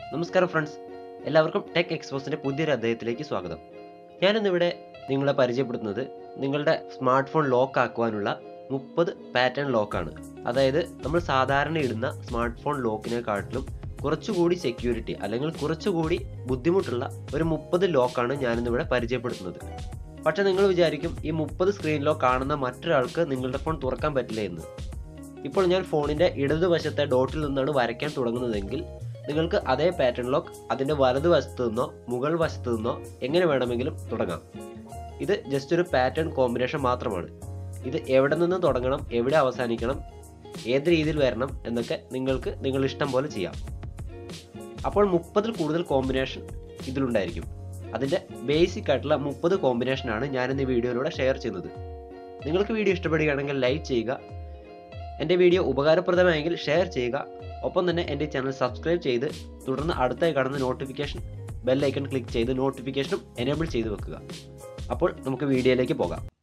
നമസ്കാരം ഫ്രണ്ട്സ് എല്ലാവർക്കും ടെക് എക്സ്പോസിൻ്റെ പുതിയൊരു അധ്യായത്തിലേക്ക് സ്വാഗതം ഞാനിന്നിവിടെ നിങ്ങളെ പരിചയപ്പെടുത്തുന്നത് നിങ്ങളുടെ സ്മാർട്ട് ഫോൺ ലോക്ക് ആക്കുവാനുള്ള മുപ്പത് പാറ്റേൺ ലോക്കാണ് അതായത് നമ്മൾ സാധാരണ ഇടുന്ന സ്മാർട്ട് ഫോൺ ലോക്കിനെക്കാട്ടിലും കുറച്ചുകൂടി സെക്യൂരിറ്റി അല്ലെങ്കിൽ കുറച്ചുകൂടി ബുദ്ധിമുട്ടുള്ള ഒരു മുപ്പത് ലോക്കാണ് ഞാനിന്നിവിടെ പരിചയപ്പെടുത്തുന്നത് പക്ഷേ നിങ്ങൾ വിചാരിക്കും ഈ മുപ്പത് സ്ക്രീൻ ലോക്ക് കാണുന്ന മറ്റൊരാൾക്ക് നിങ്ങളുടെ ഫോൺ തുറക്കാൻ പറ്റില്ല എന്ന് ഇപ്പോൾ ഞാൻ ഫോണിൻ്റെ ഇടതുവശത്തെ ഡോട്ടിൽ നിന്നാണ് വരയ്ക്കാൻ തുടങ്ങുന്നതെങ്കിൽ നിങ്ങൾക്ക് അതേ പാറ്റേൺ ലോക്ക് അതിൻ്റെ വലതുവശത്തു നിന്നോ മുകൾ വശത്തു നിന്നോ എങ്ങനെ വേണമെങ്കിലും തുടങ്ങാം ഇത് ജസ്റ്റ് ഒരു പാറ്റേൺ കോമ്പിനേഷൻ മാത്രമാണ് ഇത് എവിടെ നിന്ന് തുടങ്ങണം എവിടെ അവസാനിക്കണം ഏത് രീതിയിൽ വരണം എന്നൊക്കെ നിങ്ങൾക്ക് നിങ്ങൾ ഇഷ്ടം പോലെ ചെയ്യാം അപ്പോൾ മുപ്പതിൽ കൂടുതൽ കോമ്പിനേഷൻ ഇതിലുണ്ടായിരിക്കും അതിൻ്റെ ബേസിക് ആയിട്ടുള്ള മുപ്പത് കോമ്പിനേഷനാണ് ഞാനിന്ന് ഈ വീഡിയോയിലൂടെ ഷെയർ ചെയ്യുന്നത് നിങ്ങൾക്ക് വീഡിയോ ഇഷ്ടപ്പെടുകയാണെങ്കിൽ ലൈക്ക് ചെയ്യുക എൻ്റെ വീഡിയോ ഉപകാരപ്രദമായെങ്കിൽ ഷെയർ ചെയ്യുക ഒപ്പം തന്നെ എൻ്റെ ചാനൽ സബ്സ്ക്രൈബ് ചെയ്ത് തുടർന്ന് അടുത്തായി കാണുന്ന നോട്ടിഫിക്കേഷൻ ബെൽ ഐക്കൺ ക്ലിക്ക് ചെയ്ത് നോട്ടിഫിക്കേഷനും എനേബിൾ ചെയ്ത് വെക്കുക അപ്പോൾ നമുക്ക് വീഡിയോയിലേക്ക് പോകാം